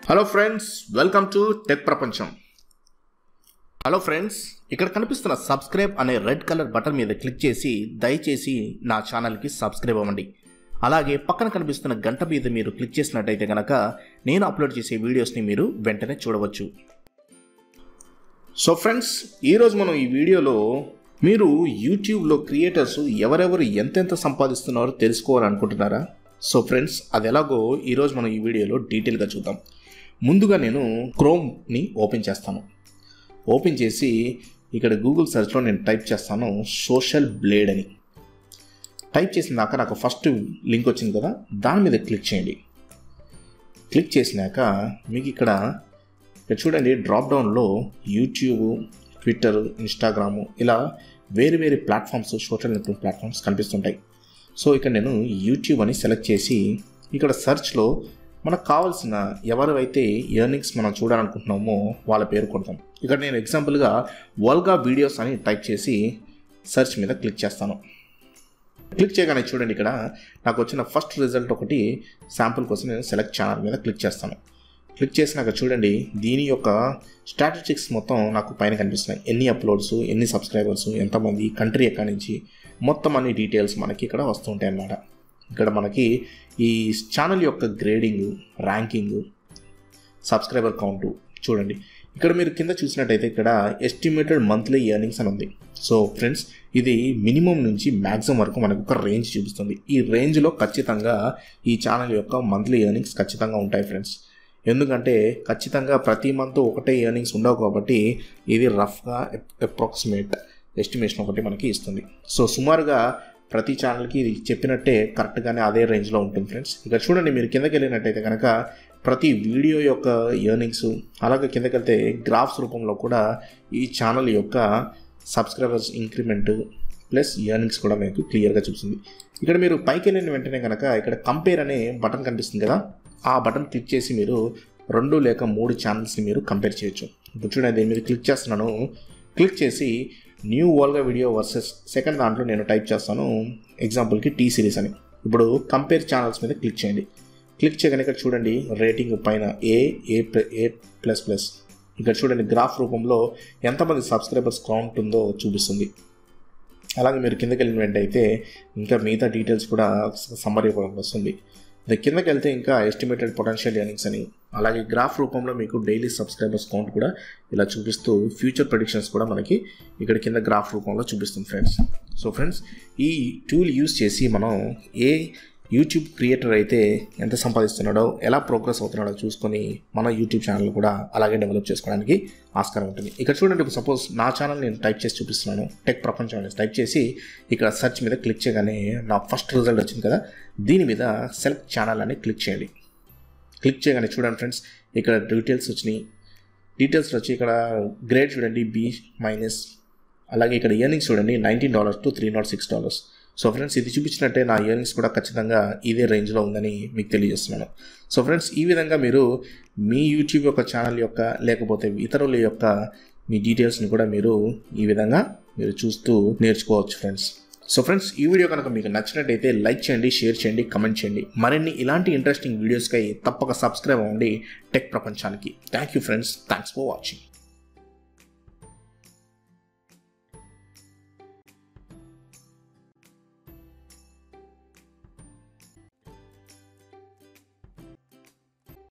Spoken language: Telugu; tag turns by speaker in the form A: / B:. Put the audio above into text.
A: hello friends welcome to tech ప్రపంచం హలో ఫ్రెండ్స్ ఇక్కడ కనిపిస్తున్న సబ్స్క్రైబ్ అనే రెడ్ కలర్ బటన్ మీద క్లిక్ చేసి దయచేసి నా ఛానల్కి సబ్స్క్రైబ్ అవ్వండి అలాగే పక్కన కనిపిస్తున్న గంట మీద మీరు క్లిక్ చేసినట్టయితే కనుక నేను అప్లోడ్ చేసే వీడియోస్ని మీరు వెంటనే చూడవచ్చు సో ఫ్రెండ్స్ ఈరోజు మనం ఈ వీడియోలో మీరు యూట్యూబ్లో క్రియేటర్స్ ఎవరెవరు ఎంతెంత సంపాదిస్తున్నారో తెలుసుకోవాలనుకుంటున్నారా సో ఫ్రెండ్స్ అది ఎలాగో ఈరోజు మనం ఈ వీడియోలో డీటెయిల్గా చూద్దాం ముందుగా నేను క్రోమ్ని ఓపెన్ చేస్తాను ఓపెన్ చేసి ఇక్కడ గూగుల్ సెర్చ్లో నేను టైప్ చేస్తాను సోషల్ బ్లేడ్ అని టైప్ చేసిన దాకా నాకు ఫస్ట్ లింక్ వచ్చింది కదా దాని మీద క్లిక్ చేయండి క్లిక్ చేసినాక మీకు ఇక్కడ ఇక్కడ చూడండి డ్రాప్ డౌన్లో యూట్యూబ్ ట్విట్టర్ ఇన్స్టాగ్రాము ఇలా వేరు వేరు ప్లాట్ఫామ్స్ సోషల్ నెట్వర్క్ ప్లాట్ఫామ్స్ కనిపిస్తుంటాయి సో ఇక్కడ నేను యూట్యూబ్ అని సెలెక్ట్ చేసి ఇక్కడ సెర్చ్లో మనకు కావాల్సిన ఎవరైతే ఎర్నింగ్స్ మనం చూడాలనుకుంటున్నామో వాళ్ళ పేరు కొడతాం ఇక్కడ నేను ఎగ్జాంపుల్గా వల్గా వీడియోస్ అని టైప్ చేసి సెర్చ్ మీద క్లిక్ చేస్తాను క్లిక్ చేయగానే చూడండి ఇక్కడ నాకు వచ్చిన ఫస్ట్ రిజల్ట్ ఒకటి శాంపుల్ కోసం నేను సెలెక్ట్ ఛానల్ మీద క్లిక్ చేస్తాను క్లిక్ చేసినాక చూడండి దీని యొక్క స్టాటిస్టిక్స్ మొత్తం నాకు పైన కనిపిస్తున్నాయి ఎన్ని అప్లోడ్స్ ఎన్ని సబ్స్క్రైబర్స్ ఎంతమంది కంట్రీ ఎక్కడి నుంచి మొత్తం అన్ని డీటెయిల్స్ మనకి ఇక్కడ వస్తుంటాయి అన్నమాట ఇక్కడ మనకి ఈ ఛానల్ యొక్క గ్రేడింగ్ ర్యాంకింగ్ సబ్స్క్రైబర్ కౌంటు చూడండి ఇక్కడ మీరు కింద చూసినట్టయితే ఇక్కడ ఎస్టిమేటెడ్ మంత్లీ ఎర్నింగ్స్ అని ఉంది సో ఫ్రెండ్స్ ఇది మినిమం నుంచి మ్యాక్సిమం వరకు మనకు ఒక రేంజ్ చూపిస్తుంది ఈ రేంజ్లో ఖచ్చితంగా ఈ ఛానల్ యొక్క మంత్లీ ఎర్నింగ్స్ ఖచ్చితంగా ఉంటాయి ఫ్రెండ్స్ ఎందుకంటే ఖచ్చితంగా ప్రతి మంత్ ఒకటే ఎర్నింగ్స్ ఉండవు కాబట్టి ఇది రఫ్గా అప్రాక్సిమేట్ ఎస్టిమేషన్ ఒకటి మనకి ఇస్తుంది సో సుమారుగా ప్రతి ఛానల్కి ఇది చెప్పినట్టే కరెక్ట్గానే అదే రేంజ్లో ఉంటుంది ఫ్రెండ్స్ ఇక చూడండి మీరు కిందకి వెళ్ళినట్టయితే కనుక ప్రతి వీడియో యొక్క ఎర్నింగ్స్ అలాగే కిందకి వెళ్తే గ్రాఫ్స్ రూపంలో కూడా ఈ ఛానల్ యొక్క సబ్స్క్రైబర్స్ ఇంక్రిమెంట్ ప్లస్ ఎర్నింగ్స్ కూడా మీకు క్లియర్గా చూస్తుంది ఇక్కడ మీరు పైకి వెళ్ళిన వెంటనే కనుక ఇక్కడ కంపేర్ అనే బటన్ కనిపిస్తుంది కదా ఆ బటన్ క్లిక్ చేసి మీరు రెండు లేక మూడు ఛానల్స్ని మీరు కంపేర్ చేయొచ్చు ఇప్పుడు చూడండి దీని మీద క్లిక్ చేస్తున్నాను క్లిక్ చేసి న్యూ వరల్గా వీడియో వర్సెస్ సెకండ్ దాంట్లో నేను టైప్ చేస్తాను ఎగ్జాంపుల్కి టీ సిరీస్ అని ఇప్పుడు కంపేర్ ఛానల్స్ మీద క్లిక్ చేయండి క్లిక్ చేయగానే ఇక్కడ చూడండి రేటింగ్ పైన ఏ ఏ ఏ ప్లస్ ప్లస్ ఇక్కడ చూడండి గ్రాఫ్ రూపంలో ఎంతమంది సబ్స్క్రైబర్స్ కౌంట్ ఉందో చూపిస్తుంది అలాగే మీరు కిందకి వెళ్ళిన వెంటైతే ఇంకా మిగతా డీటెయిల్స్ కూడా సమ్మరీ కూడా వస్తుంది ఇది కిందకి వెళ్తే ఇంకా ఎస్టిమేటెడ్ పొటెన్షియల్ ఎర్నింగ్స్ అని అలాగే గ్రాఫ్ రూపంలో మీకు డైలీ సబ్స్క్రైబర్స్ కౌంట్ కూడా ఇలా చూపిస్తూ ఫ్యూచర్ ప్రొడిక్షన్స్ కూడా మనకి ఇక్కడ కింద గ్రాఫ్ రూపంలో చూపిస్తుంది ఫ్రెండ్స్ సో ఫ్రెండ్స్ ఈ టూల్ యూస్ చేసి మనం ఏ యూట్యూబ్ క్రియేటర్ అయితే ఎంత సంపాదిస్తున్నాడో ఎలా ప్రోగ్రెస్ అవుతున్నాడో చూసుకొని మన యూట్యూబ్ ఛానల్ కూడా అలాగే డెవలప్ చేసుకోవడానికి ఆస్కారం ఉంటుంది ఇక్కడ చూడండి ఇప్పుడు సపోజ్ నా ఛానల్ నేను టైప్ చేసి చూపిస్తున్నాను టెక్ ప్రపంచం అనేది టైప్ చేసి ఇక్కడ సెర్చ్ మీద క్లిక్ చేయగానే నా ఫస్ట్ రిజల్ట్ వచ్చింది కదా దీని మీద సెలెక్ట్ ఛానల్ అని క్లిక్ చేయండి క్లిక్ చేయగానే చూడండి ఫ్రెండ్స్ ఇక్కడ డీటెయిల్స్ వచ్చినాయి డీటెయిల్స్ వచ్చి ఇక్కడ గ్రేడ్ చూడండి బి మైనస్ అలాగే ఇక్కడ ఇయర్నింగ్స్ చూడండి nineteen dollars to three nought six dollars so friends ఇది చూపించినట్టే నా ఇయర్నింగ్స్ కూడా ఖచ్చితంగా ఇదే రేంజ్లో ఉందని మీకు తెలియజేస్తున్నాను సో ఫ్రెండ్స్ ఈ విధంగా మీరు మీ యూట్యూబ్ యొక్క ఛానల్ యొక్క లేకపోతే ఇతరుల యొక్క మీ డీటెయిల్స్ని కూడా మీరు ఈ విధంగా మీరు చూస్తూ నేర్చుకోవచ్చు ఫ్రెండ్స్ సో ఫ్రెండ్స్ ఈ వీడియో కనుక మీకు నచ్చినట్టయితే లైక్ చేయండి షేర్ చేయండి కమెంట్ చేయండి మరిన్ని ఇలాంటి ఇంట్రెస్టింగ్ వీడియోస్కై తప్పక సబ్స్క్రైబ్ అవ్వండి టెక్ ప్రపంచానికి thank you friends thanks for watching